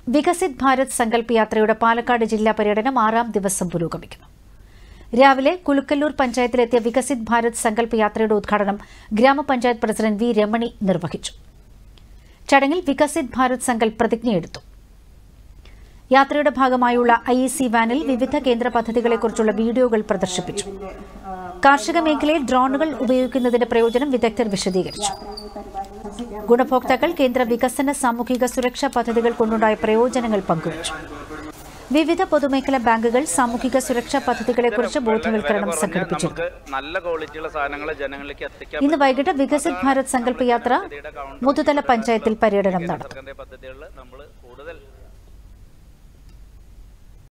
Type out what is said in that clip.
വികസിത് ഭാരത് സങ്കല്പ് യാത്രയുടെ പാലക്കാട് ജില്ലാ പര്യടനം ആറാം ദിവസം പുരോഗമിക്കുന്നു രാവിലെ കുലുക്കല്ലൂർ പഞ്ചായത്തിലെത്തിയ വികസിത് ഭാരത് സങ്കല്പ് യാത്രയുടെ ഉദ്ഘാടനം ഗ്രാമപഞ്ചായത്ത് പ്രസിഡന്റ് വി രമണി നിർവഹിച്ചു ചടങ്ങിൽ വികസിത് ഭാരത് സങ്കല്പ് പ്രതിജ്ഞയെടുത്തു യാത്രയുടെ ഭാഗമായുള്ള ഐ ഇ സി വാനിൽ വിവിധ കേന്ദ്ര പദ്ധതികളെക്കുറിച്ചുള്ള വീഡിയോകൾ പ്രദർശിപ്പിച്ചു കാർഷിക മേഖലയിൽ ഡ്രോണുകൾ ഉപയോഗിക്കുന്നതിന്റെ പ്രയോജനം വിദഗ്ധർ വിശദീകരിച്ചു ഗുണഭോക്താക്കൾ കേന്ദ്ര വികസന സാമൂഹിക സുരക്ഷാ പദ്ധതികൾ കൊണ്ടുണ്ടായ പ്രയോജനങ്ങൾ പങ്കുവച്ചു വിവിധ പൊതുമേഖലാ ബാങ്കുകൾ സാമൂഹിക സുരക്ഷാ പദ്ധതികളെക്കുറിച്ച് ബോധവൽക്കരണം സംഘടിപ്പിച്ചിരുന്നു നമുക്ക് നല്ല ക്വാളിറ്റിയുള്ള സാധനങ്ങൾ ജനങ്ങളിലേക്ക് എത്തിക്കാൻ ഇന്ന് വൈകിട്ട് വികസിത് ഭാരത് സങ്കല്പ് യാത്ര മുതുതല പഞ്ചായത്തിൽ പര്യടനം നടത്തും സർക്കാരിന്റെ പദ്ധതികളിൽ നമ്മൾ കൂടുതൽ